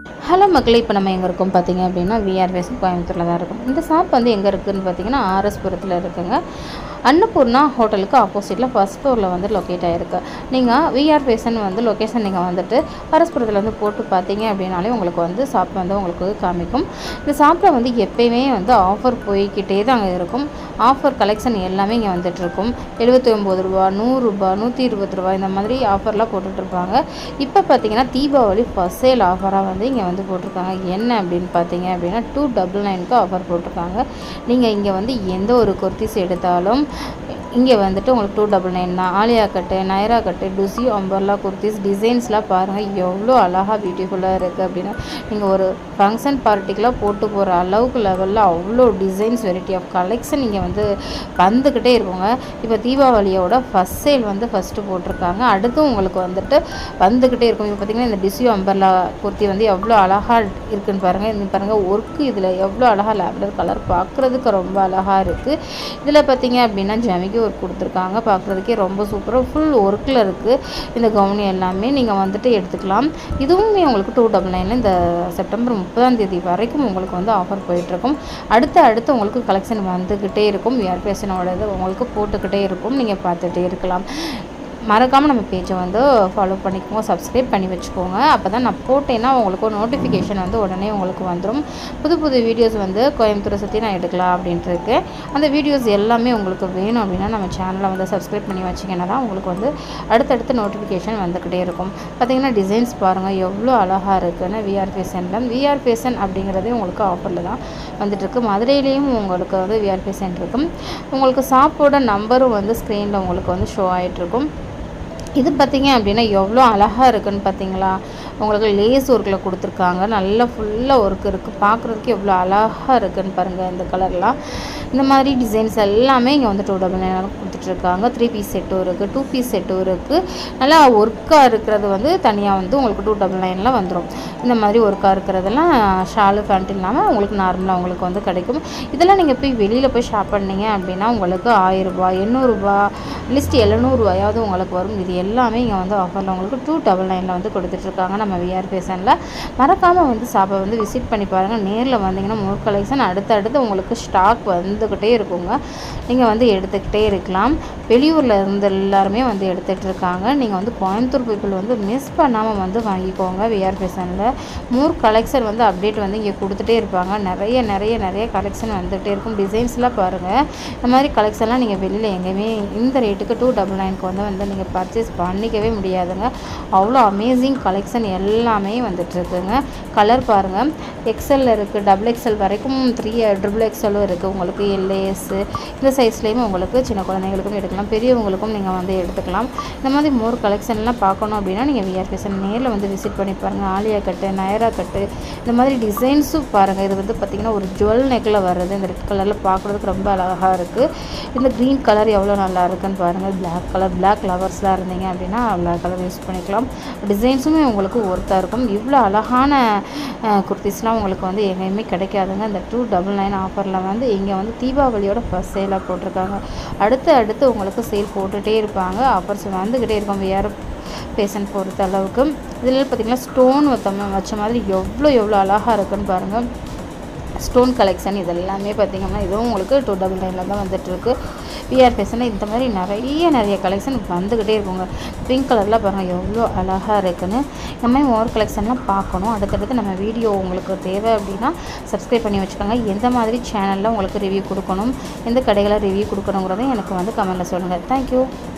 hello மக்களே இப்போ நம்ம எங்கே இருக்கோம் பார்த்தீங்க அப்படின்னா விஆர்வேஸ் கோயம்புத்தூரில் தான் இருக்கும் இந்த ஷாப் வந்து எங்கே இருக்குதுன்னு பார்த்தீங்கன்னா ஆர்எஸ்புரத்தில் இருக்குங்க அன்னபூர்ணா ஹோட்டலுக்கு ஆப்போசிட்டில் ஃபர்ஸ்ட் ஃப்ளோரில் வந்து லொக்கேட் ஆகிருக்கு நீங்கள் விஆர் பேசன் வந்து லொக்கேஷன் நீங்கள் வந்துட்டு ஆர்எஸ்புரத்தில் வந்து போட்டு பார்த்தீங்க அப்படின்னாலே உங்களுக்கு வந்து ஷாப் வந்து உங்களுக்கு காமிக்கும் இந்த ஷாப்பில் வந்து எப்பயுமே வந்து ஆஃபர் போய்க்கிட்டே தான் இருக்கும் ஆஃபர் கலெக்ஷன் எல்லாமே இங்கே வந்துட்டுருக்கும் எழுபத்தி ஒம்பது ரூபா நூறுரூபா நூற்றி இருபது ரூபா இந்த மாதிரி ஆஃபர்லாம் போட்டுட்ருப்பாங்க இப்போ பார்த்தீங்கன்னா தீபாவளி ஃபஸ்ட் சேல் ஆஃபராக வந்து இங்கே வந்து போட்டிருக்காங்க என்ன அப்படின்னு பார்த்தீங்க அப்படின்னா டூ டபுள் நைனுக்கு ஆஃபர் போட்டிருக்காங்க நீங்கள் இங்கே வந்து எந்த ஒரு குர்த்திஸ் எடுத்தாலும் இங்கே வந்துட்டு உங்களுக்கு டூ டபுள் நைன் தான் ஆலியா கட்டு நைரா கட்டு டுசி அம்பர்லா குர்த்திஸ் டிசைன்ஸ்லாம் பாருங்கள் எவ்வளோ அழகாக பியூட்டிஃபுல்லாக இருக்குது அப்படின்னா நீங்கள் ஒரு ஃபங்க்ஷன் பார்ட்டிக்கெலாம் போட்டு போகிற அளவுக்கு லெவலில் அவ்வளோ டிசைன்ஸ் வெரைட்டி ஆஃப் கலெக்ஷன் இங்கே வந்து வந்துக்கிட்டே இருக்குங்க இப்போ தீபாவளியோட ஃபஸ்ட் சேல் வந்து ஃபஸ்ட்டு போட்டிருக்காங்க அடுத்தும் உங்களுக்கு வந்துட்டு வந்துக்கிட்டே இருக்கும் இப்போ பார்த்தீங்கன்னா இந்த டிசியோ அம்பர்லா குர்த்தி வந்து எவ்வளோ அழகாக இருக்குன்னு பாருங்கள் இந்த பாருங்கள் ஒர்க்கு இதில் எவ்வளோ அழகாக லேவண்டர் கலர் பார்க்குறதுக்கு ரொம்ப அழகாக இருக்குது இதில் பார்த்தீங்க அப்படின்னா ஜமிக்கி ஒர்க் கொடுத்துருக்காங்க பார்க்குறதுக்கே ரொம்ப சூப்பராக ஃபுல் ஒர்க்கில் இருக்குது இந்த கவுனி எல்லாமே நீங்கள் வந்துட்டு எடுத்துக்கலாம் இதுவுமே உங்களுக்கு டூ டபுள் நைனில் இந்த செப்டம்பர் முப்பதாம் தேதி வரைக்கும் உங்களுக்கு வந்து ஆஃபர் போயிட்டுருக்கும் அடுத்து அடுத்து உங்களுக்கு கலெக்ஷன் வந்துக்கிட்டே இருக்கும் விஆர் பேஷனோட இது உங்களுக்கு போட்டுக்கிட்டே இருக்கும் நீங்கள் பார்த்துட்டே இருக்கலாம் மறக்காமல் நம்ம பேஜை வந்து ஃபாலோ பண்ணிக்கோங்க சப்ஸ்கிரைப் பண்ணி வச்சுக்கோங்க அப்போ தான் நான் போட்டேன்னா உங்களுக்கு ஒரு நோட்டிஃபிகேஷன் வந்து உடனே உங்களுக்கு வந்துடும் புது புது வீடியோஸ் வந்து கோயம்புத்தூரை சுற்றி நான் எடுக்கலாம் அப்படின்ட்டு இருக்கேன் அந்த வீடியோஸ் எல்லாமே உங்களுக்கு வேணும் அப்படின்னா நம்ம சேனலை வந்து சப்ஸ்கிரைப் பண்ணி வச்சிங்கன்னா தான் உங்களுக்கு வந்து அடுத்தடுத்து நோட்டிஃபிகேஷன் வந்துக்கிட்டே இருக்கும் பார்த்தீங்கன்னா டிசைன்ஸ் பாருங்கள் எவ்வளோ அழகாக இருக்குன்னு விஆர் ஃபேஷனில் விஆர் ஃபேஷன் அப்படிங்கிறதே உங்களுக்கு ஆஃபரில் தான் வந்துட்டுருக்கு மதுரையிலையும் உங்களுக்கு வந்து விஆர் ஃபேஷன் இருக்கும் உங்களுக்கு ஷாப்போட நம்பரும் வந்து ஸ்க்ரீனில் உங்களுக்கு வந்து ஷோ ஆகிட்ருக்கும் இது பார்த்தீங்க அப்படின்னா எவ்வளோ அழகாக இருக்குன்னு பார்த்தீங்களா உங்களுக்கு லேஸ் ஒர்க்கில் கொடுத்துருக்காங்க நல்லா ஃபுல்லாக ஒர்க் இருக்குது பார்க்குறதுக்கு எவ்வளோ அழகாக இருக்குன்னு பாருங்கள் இந்த கலர்லாம் இந்த மாதிரி டிசைன்ஸ் எல்லாமே இங்கே வந்து டூ டபுள் நைன் கொடுத்துட்ருக்காங்க த்ரீ பீஸ் செட்டும் இருக்குது டூ பீஸ் செட்டும் இருக்குது நல்லா ஒர்க்காக இருக்கிறது வந்து தனியாக வந்து உங்களுக்கு டூ டபுள் நைனில் வந்துடும் இந்த மாதிரி ஒர்க்காக இருக்கிறதெல்லாம் ஷாலு பேண்ட் இல்லாமல் உங்களுக்கு நார்மலாக உங்களுக்கு வந்து கிடைக்கும் இதெல்லாம் நீங்கள் போய் வெளியில் போய் ஷாப் பண்ணீங்க அப்படின்னா உங்களுக்கு ஆயிரரூபா எண்ணூறுரூபா லிஸ்ட் எழுநூறுவாயாவது உங்களுக்கு வரும் இது எல்லாமே இங்கே வந்து ஆஃபரில் உங்களுக்கு டூ டபுள் நைனில் வந்து கொடுத்துட்ருக்காங்க நம்ம விஆர் ஃபேஷனில் மறக்காமல் வந்து ஷாப்பை வந்து விசிட் பண்ணி பாருங்கள் நேரில் வந்தீங்கன்னா மோர் கலெக்ஷன் அடுத்தடுத்து உங்களுக்கு ஸ்டாக் வந்துக்கிட்டே இருக்குங்க நீங்கள் வந்து எடுத்துக்கிட்டே இருக்கலாம் வெளியூரில் இருந்து எல்லாருமே வந்து எடுத்துகிட்டு இருக்காங்க நீங்கள் வந்து கோயம்புத்தூர் பீப்புள் வந்து மிஸ் பண்ணாமல் வந்து வாங்கிக்கோங்க விஆர் ஃபேஷனில் மோர் கலெக்ஷன் வந்து அப்டேட் வந்து இங்கே கொடுத்துட்டே இருப்பாங்க நிறைய நிறைய நிறைய கலெக்ஷன் வந்துகிட்டே இருக்கும் டிசைன்ஸ்லாம் பாருங்கள் இந்த மாதிரி கலெக்ஷன்லாம் நீங்கள் வெளியில் எங்கேயுமே இந்த ரேட்டுக்கு டூ டபுள் நைனுக்கு வந்து வந்து நீங்கள் பர்ச்சேஸ் பண்ணிக்கவே முடியாதுங்க அவ்வளோ அமேசிங் கலெக்ஷன் எல்லாமே வந்துட்டுருக்குங்க கலர் பாருங்கள் எக்ஸலில் இருக்குது டபுள் எக்ஸல் வரைக்கும் த்ரீ ட்ரிபிள் எக்ஸலும் இருக்குது உங்களுக்கு எல்ஏஎஸ்ஸு இந்த சைஸ்லேயுமே உங்களுக்கு சின்ன குழந்தைங்களுக்கும் எடுக்கலாம் பெரியவங்களுக்கும் நீங்கள் வந்து எடுத்துக்கலாம் இந்த மாதிரி மோர் கலெக்ஷன்லாம் பார்க்கணும் அப்படின்னா நீங்கள் விஆர் ஃபேஷன் நேரில் வந்து விசிட் பண்ணி பாருங்கள் ஆலியா கட்டு நயரா கட்டு இந்த மாதிரி டிசைன்ஸும் பாருங்கள் இது வந்து பார்த்திங்கன்னா ஒரு ஜுவல் நெக்கில் வர்றது இந்த ரெட் கலரில் பார்க்குறதுக்கு ரொம்ப அழகாக இருக்குது இந்த க்ரீன் கலர் எவ்வளோ நல்லா இருக்குன்னு பாருங்கள் பிளாக் கலர் பிளாக் லவர்ஸ்லாம் இருந்தீங்க அப்படின்னா பிளாக் கலர் யூஸ் பண்ணிக்கலாம் டிசைன்ஸுமே உங்களுக்கு ஒர்த்தாக இருக்கும் இவ்வளோ அழகான குர்த்திஸ்லாம் உங்களுக்கு வந்து எங்கேயுமே கிடைக்காதுங்க இந்த டூ டபுள் நைன் ஆஃபரில் வந்து இங்கே வந்து தீபாவளியோட ஃபஸ்ட் சேலாக போட்டிருக்காங்க அடுத்து அடுத்து உங்களுக்கு சேல் போட்டுகிட்டே இருப்பாங்க ஆஃபர்ஸ் வந்துக்கிட்டே இருக்கும் வேறு பேஷண்ட் பொறுத்த அளவுக்கு இதில் பார்த்திங்கன்னா ஸ்டோன் வச்ச வச்ச மாதிரி எவ்வளோ எவ்வளோ அழகாக இருக்குன்னு பாருங்கள் ஸ்டோன் கலெக்ஷன் இதெல்லாமே பார்த்திங்கன்னா இதுவும் உங்களுக்கு டூ டபுள் நைனில் தான் வந்துட்டுருக்கு பிஆர் ஃபேஷனில் இந்த மாதிரி நிறைய நிறைய கலெக்ஷன் வந்துக்கிட்டே இருக்குங்க பிங்க் கலரில் பாருங்கள் எவ்வளோ அழகாக இருக்குன்னு இந்த மாதிரி ஓவர் கலெக்ஷன்லாம் பார்க்கணும் அதுக்கடுத்து நம்ம வீடியோ உங்களுக்கு தேவை அப்படின்னா சப்ஸ்கிரைப் பண்ணி வச்சுக்கோங்க எந்த மாதிரி சேனலில் உங்களுக்கு ரிவ்யூ கொடுக்கணும் எந்த கடைகளில் ரிவ்யூ கொடுக்கணுங்கிறதையும் எனக்கு வந்து கமெண்ட்டில் சொல்லுங்கள் தேங்க்யூ